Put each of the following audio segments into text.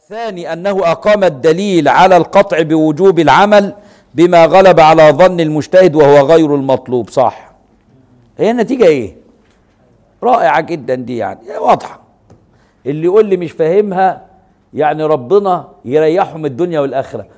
الثاني أنه أقام الدليل على القطع بوجوب العمل بما غلب على ظن المجتهد وهو غير المطلوب صح هي النتيجة إيه رائعة جدا دي يعني واضحة اللي يقول لي مش فاهمها يعني ربنا يريحه من الدنيا والآخرة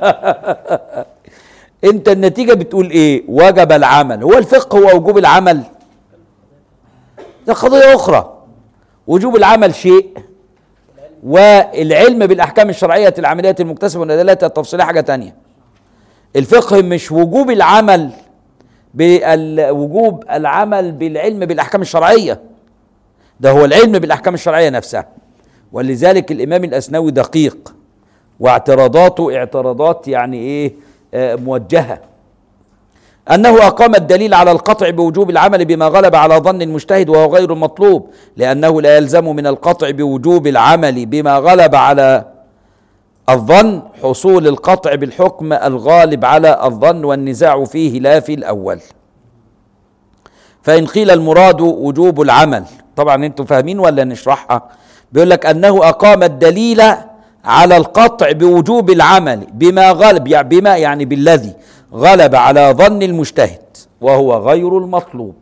انت النتيجة بتقول ايه وجب العمل هو الفقه هو وجوب العمل ده قضية أخرى وجوب العمل شيء والعلم بالأحكام الشرعية العمليات المكتسبة والأدلات التفصيلية حاجة تانية الفقه مش وجوب العمل وجوب العمل بالعلم بالأحكام الشرعية ده هو العلم بالأحكام الشرعية نفسها ولذلك الإمام الأسنوي دقيق واعتراضاته اعتراضات يعني إيه آه موجهة أنه أقام الدليل على القطع بوجوب العمل بما غلب على ظن المجتهد وهو غير المطلوب لأنه لا يلزم من القطع بوجوب العمل بما غلب على الظن حصول القطع بالحكم الغالب على الظن والنزاع فيه لا في الأول فإن قيل المراد وجوب العمل طبعا انتم فاهمين ولا نشرحها بيقول لك أنه أقام الدليل على القطع بوجوب العمل بما غلب يعني بما يعني بالذي غلب على ظن المجتهد وهو غير المطلوب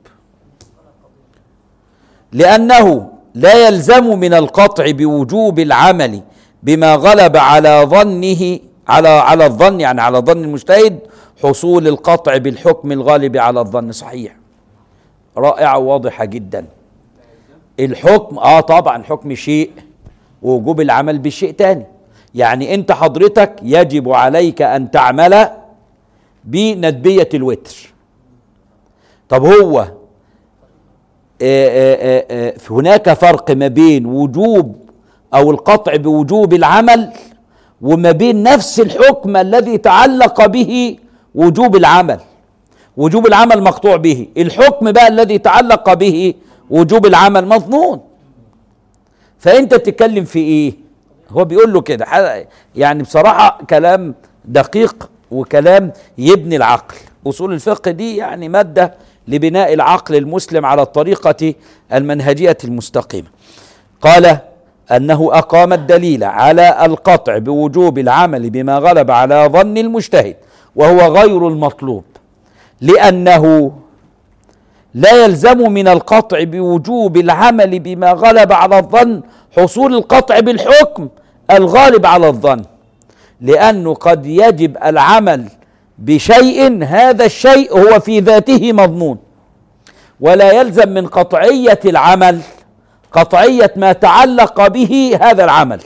لأنه لا يلزم من القطع بوجوب العمل بما غلب على ظنه على على الظن يعني على ظن المجتهد حصول القطع بالحكم الغالب على الظن صحيح رائعة وواضحة جدا الحكم اه طبعا حكم شيء ووجوب العمل بشيء تاني يعني انت حضرتك يجب عليك ان تعمل بندبية الوتر طب هو آآ آآ هناك فرق ما بين وجوب او القطع بوجوب العمل وما بين نفس الحكم الذي تعلق به وجوب العمل وجوب العمل مقطوع به الحكم بقى الذي تعلق به وجوب العمل مظنون فانت تتكلم في ايه هو بيقول له كده يعني بصراحه كلام دقيق وكلام يبني العقل اصول الفقه دي يعني ماده لبناء العقل المسلم على الطريقه المنهجيه المستقيمه قال انه اقام الدليل على القطع بوجوب العمل بما غلب على ظن المجتهد وهو غير المطلوب لانه لا يلزم من القطع بوجوب العمل بما غلب على الظن حصول القطع بالحكم الغالب على الظن لانه قد يجب العمل بشيء هذا الشيء هو في ذاته مضمون ولا يلزم من قطعيه العمل قطعيه ما تعلق به هذا العمل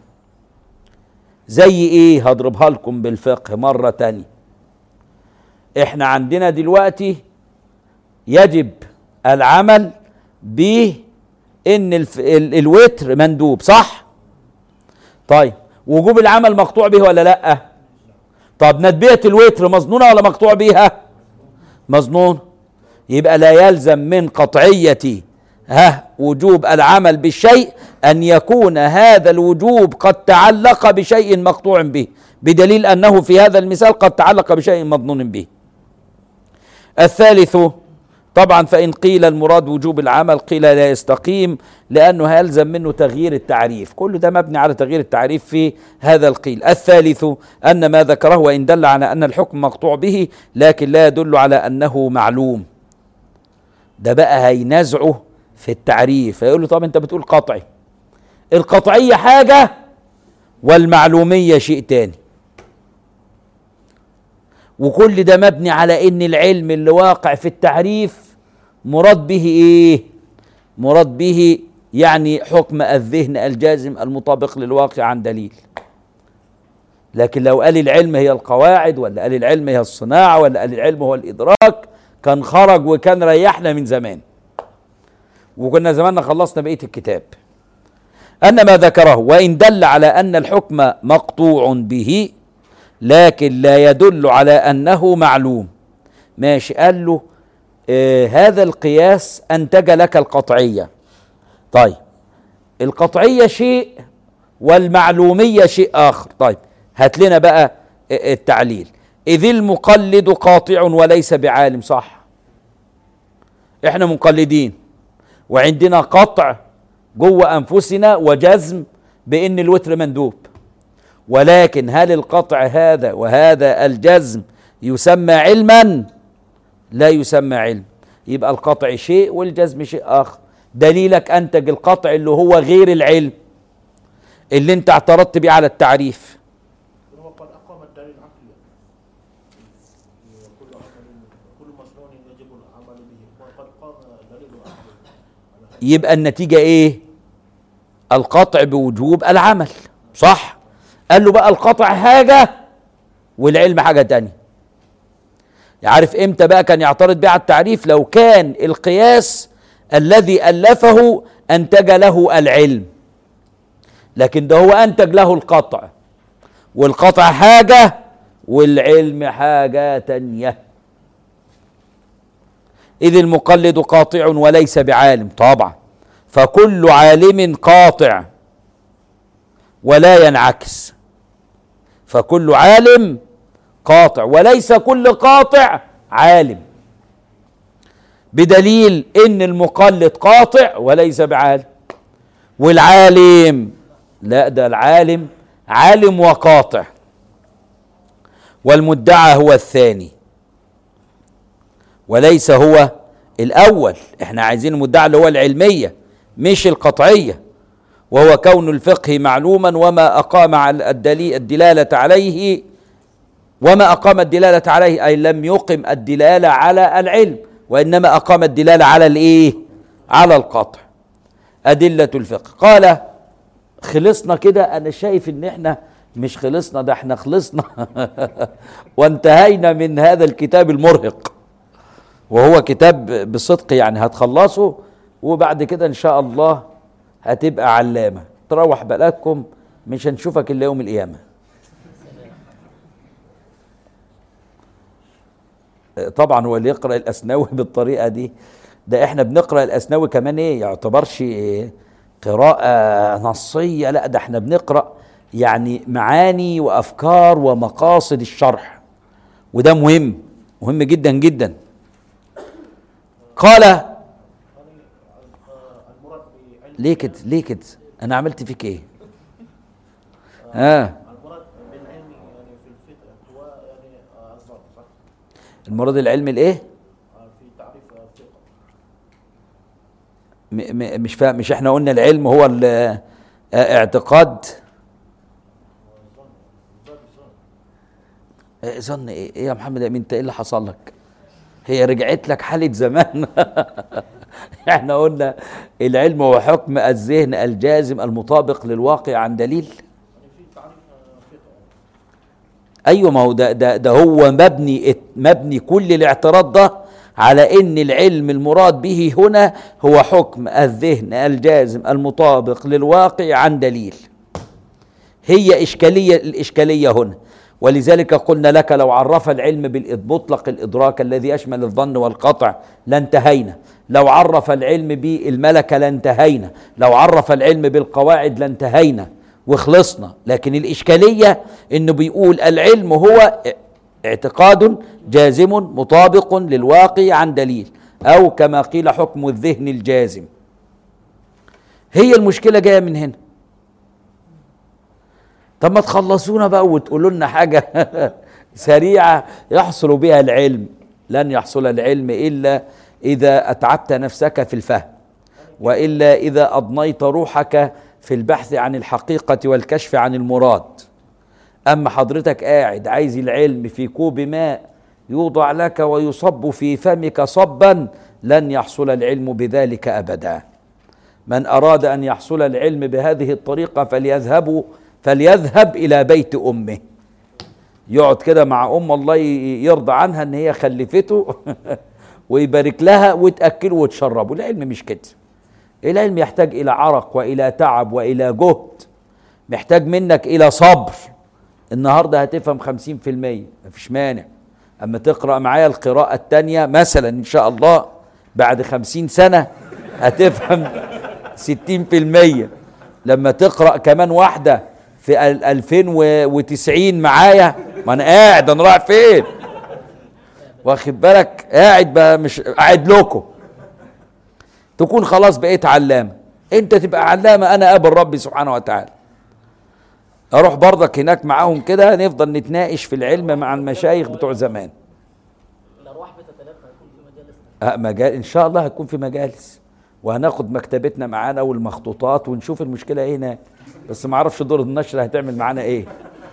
زي ايه هضربها لكم بالفقه مره تانية احنا عندنا دلوقتي يجب العمل بان الف... ال... الوتر مندوب صح طيب وجوب العمل مقطوع به ولا لا طب ندبيه الوتر مظنونه ولا مقطوع بيها مظنون يبقى لا يلزم من قطعيه ها وجوب العمل بالشيء ان يكون هذا الوجوب قد تعلق بشيء مقطوع به بدليل انه في هذا المثال قد تعلق بشيء مظنون به الثالث طبعا فإن قيل المراد وجوب العمل قيل لا يستقيم لأنه هيلزم منه تغيير التعريف كل ده مبني على تغيير التعريف في هذا القيل الثالث أن ما ذكره وإن دل على أن الحكم مقطوع به لكن لا يدل على أنه معلوم ده بقى هينازعه في التعريف فيقول له طب أنت بتقول قطعي القطعية حاجة والمعلومية شيء تاني وكل ده مبني على ان العلم اللي واقع في التعريف مراد به ايه مراد به يعني حكم الذهن الجازم المطابق للواقع عن دليل لكن لو قال العلم هي القواعد ولا قال العلم هي الصناعة ولا قال العلم هو الإدراك كان خرج وكان ريحنا من زمان وكنا زماننا خلصنا بقية الكتاب أن ما ذكره وإن دل على أن الحكم مقطوع به لكن لا يدل على انه معلوم ماشي قال له آه هذا القياس انتج لك القطعيه طيب القطعيه شيء والمعلوميه شيء اخر طيب هات لنا بقى التعليل اذ المقلد قاطع وليس بعالم صح احنا مقلدين وعندنا قطع جوه انفسنا وجزم بان الوتر مندوب ولكن هل القطع هذا وهذا الجزم يسمى علما لا يسمى علم يبقى القطع شيء والجزم شيء آخر دليلك أنتج القطع اللي هو غير العلم اللي انت اعترضت بيه على التعريف هو قد أقام الدليل عقليا كل عمل كل مسنون يجب العمل به وقد قام دليل عقلي يبقى النتيجة ايه القطع بوجوب العمل صح قال له بقى القطع حاجة والعلم حاجة تانية يعرف امتى بقى كان يعترض بيه على التعريف لو كان القياس الذي ألفه أنتج له العلم لكن ده هو أنتج له القطع والقطع حاجة والعلم حاجة تانية إذ المقلد قاطع وليس بعالم طبعا فكل عالم قاطع ولا ينعكس فكل عالم قاطع وليس كل قاطع عالم بدليل ان المقلد قاطع وليس بعالم والعالم لا ده العالم عالم وقاطع والمدعى هو الثاني وليس هو الاول احنا عايزين المدعى اللي هو العلميه مش القطعيه وهو كون الفقه معلوما وما اقام على الدليل الدلاله عليه وما اقام الدلاله عليه اي لم يقم الدلاله على العلم وانما اقام الدلاله على الايه على القطع ادله الفقه قال خلصنا كده انا شايف ان احنا مش خلصنا ده احنا خلصنا وانتهينا من هذا الكتاب المرهق وهو كتاب بصدق يعني هتخلصه وبعد كده ان شاء الله هتبقى علامه تروح بلدكم مش هنشوفك الا يوم القيامه طبعا هو اللي يقرا الاسنوي بالطريقه دي ده احنا بنقرا الاسنوي كمان ايه يعتبرش إيه قراءه نصيه لا ده احنا بنقرا يعني معاني وافكار ومقاصد الشرح وده مهم مهم جدا جدا قال يعني آه، المراد بعلم ليه كده ليه كده انا عملت فيك ايه ها آه. المراد بالعلم يعني في الفقه هو يعني آه، الظن صح؟ المراد العلمي الايه آه، في تعريف الفقه م- م- مش فاهم مش احنا قلنا العلم هو ال- آه، اعتقاد الظن الظن الظن آه، ظن ايه ايه يا محمد امين انت ايه اللي حصل لك هي رجعت لك حالة زمان احنا قلنا العلم هو حكم الذهن الجازم المطابق للواقع عن دليل يعني في تعريف آه، فقه ايوه ما هو ده ده ده هو مبني مبني كل الاعتراض ده على ان العلم المراد به هنا هو حكم الذهن الجازم المطابق للواقع عن دليل هي اشكاليه الاشكاليه هنا ولذلك قلنا لك لو عرف العلم بالمطلق الادراك الذي يشمل الظن والقطع لانتهينا لو عرف العلم بالملكه لانتهينا لو عرف العلم بالقواعد لانتهينا وخلصنا لكن الاشكاليه انه بيقول العلم هو اعتقاد جازم مطابق للواقع عن دليل او كما قيل حكم الذهن الجازم هي المشكله جايه من هنا طب ما تخلصونا بقى وتقولوا لنا حاجه سريعه يحصل بها العلم لن يحصل العلم الا اذا اتعبت نفسك في الفهم والا اذا اضنيت روحك في البحث عن الحقيقه والكشف عن المراد اما حضرتك قاعد عايز العلم في كوب ماء يوضع لك ويصب في فمك صبا لن يحصل العلم بذلك ابدا من اراد ان يحصل العلم بهذه الطريقه فليذهبوا فليذهب الى بيت امه يقعد كده مع ام الله ي- يرضى عنها ان هي خلفته ويبارك لها وتاكله وتشربه العلم مش كده العلم يحتاج الى عرق والى تعب والى جهد محتاج منك الى صبر النهارده هتفهم 50% مفيش مانع اما تقرا معايا القراءه الثانيه مثلا ان شاء الله بعد خمسين سنه هتفهم 60% لما تقرا كمان واحده في ال- 2090 معايا ما انا قاعد انا رايح فين واخد بالك قاعد بقى مش قاعد لكم تكون خلاص بقيت علامه انت تبقى علامه انا قابل ربي سبحانه وتعالى اروح برضك هناك معاهم كده نفضل نتناقش في العلم مع المشايخ بتوع زمان الارواح بتتلافى يكون في مجالس آه، مجال ان شاء الله هتكون في مجالس وهناخد مكتبتنا معانا والمخطوطات ونشوف المشكله ايه هناك بس ما اعرفش دور النشر هتعمل معانا ايه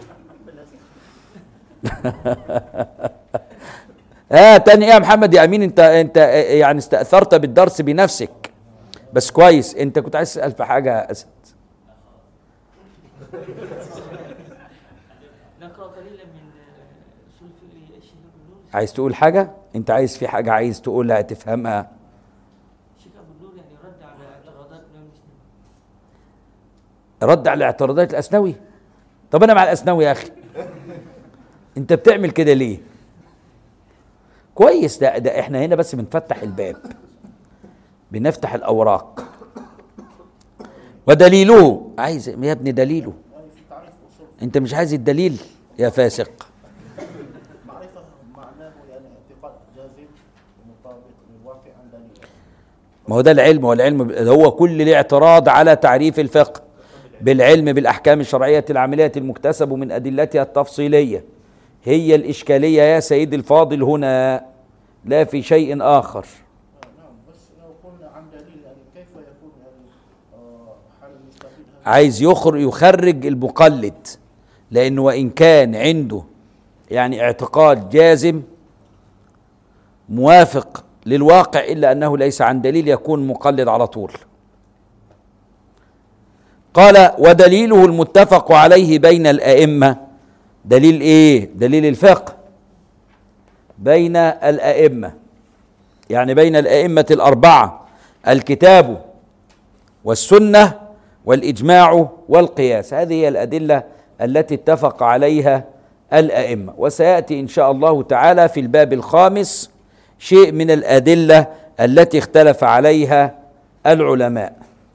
اه تاني ايه يا محمد يا امين انت انت يعني استاثرت بالدرس بنفسك بس كويس انت كنت عايز تسال في حاجه يا اسد نقرا قليلا من اصول الفقه الشيخ ابو النور عايز تقول حاجه انت عايز في حاجه عايز تقولها تفهمها الشيخ ابو النور يعني رد على اعتراضات الامام المسلم رد على اعتراضات الاسنوي طب انا مع الاسنوي يا اخي انت بتعمل كده ليه كويس ده, ده احنا هنا بس بنفتح الباب بنفتح الاوراق ودليله عايز يا ابني دليله انت مش عايز الدليل يا فاسق معرفة معناه يعني اعتقاد جازم ومطابق للواقع عن دليل ما هو ده العلم والعلم هو كل الاعتراض على تعريف الفقه بالعلم بالاحكام الشرعيه العمليه المكتسب من ادلتها التفصيليه هي الاشكاليه يا سيدي الفاضل هنا لا في شيء اخر آه، نعم بس لو قلنا عن دليل يعني كيف يكون يعني آه، حال المستفيد هذا عايز يخر يخرج المقلد لانه وان كان عنده يعني اعتقاد جازم موافق للواقع الا انه ليس عن دليل يكون مقلد على طول قال ودليله المتفق عليه بين الائمه دليل ايه دليل الفقه بين الائمه يعني بين الائمه الاربعه الكتاب والسنه والاجماع والقياس هذه هي الادله التي اتفق عليها الائمه وسياتي ان شاء الله تعالى في الباب الخامس شيء من الادله التي اختلف عليها العلماء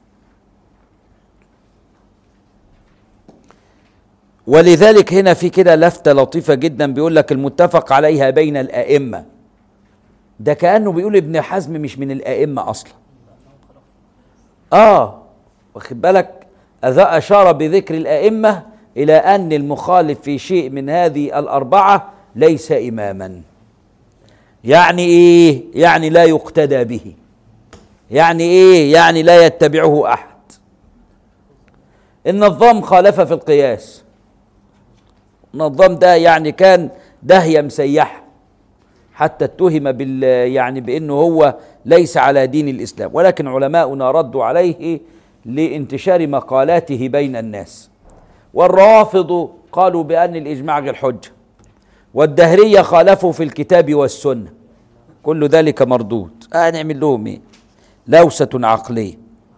ولذلك هنا في كده لفته لطيفه جدا بيقول لك المتفق عليها بين الائمه ده كانه بيقول ابن حزم مش من الائمه اصلا اه واخد بالك أذا أشار بذكر الأئمة إلى أن المخالف في شيء من هذه الأربعة ليس إماما يعني إيه؟ يعني لا يقتدى به يعني إيه؟ يعني لا يتبعه أحد النظام خالف في القياس النظام ده يعني كان داهية مسيحة حتى اتهم بال يعني بانه هو ليس على دين الاسلام ولكن علماؤنا ردوا عليه لانتشار مقالاته بين الناس والروافض قالوا بان الاجماع غير حجه والدهريه خالفوا في الكتاب والسنه كل ذلك مردود آه نعمل لهم ايه لوسه عقليه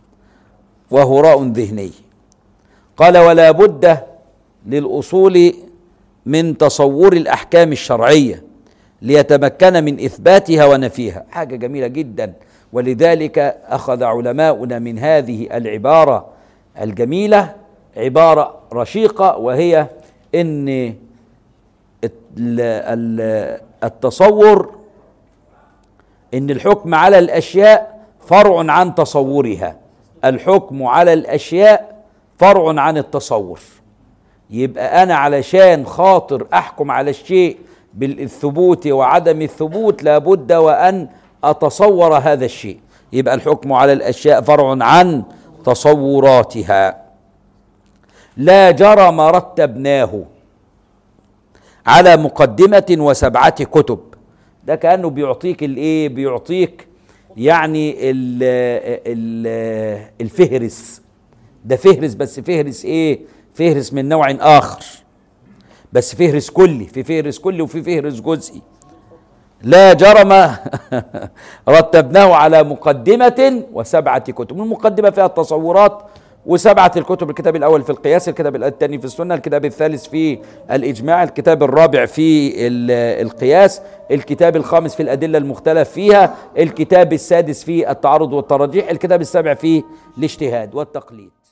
وهراء ذهني قال ولا بد للاصول من تصور الاحكام الشرعيه ليتمكن من اثباتها ونفيها حاجه جميله جدا ولذلك اخذ علماؤنا من هذه العباره الجميله عباره رشيقه وهي ان ال- ال- التصور ان الحكم على الاشياء فرع عن تصورها الحكم على الاشياء فرع عن التصور يبقى انا علشان خاطر احكم على الشيء بالثبوت وعدم الثبوت لابد وان اتصور هذا الشيء يبقى الحكم على الاشياء فرع عن تصوراتها لا جرى ما رتبناه على مقدمة وسبعة كتب ده كأنه بيعطيك الايه بيعطيك يعني ال ال الفهرس ده فهرس بس فهرس ايه فهرس من نوع اخر بس فهرس كلي في فهرس كلي وفي فهرس جزئي لا جرم رتبناه على مقدمة وسبعة كتب المقدمة فيها التصورات وسبعة الكتب الكتاب الأول في القياس الكتاب الثاني في السنة الكتاب الثالث في الإجماع الكتاب الرابع في ال- القياس الكتاب الخامس في الأدلة المختلف فيها الكتاب السادس في التعارض والترجيح الكتاب السابع في الاجتهاد والتقليد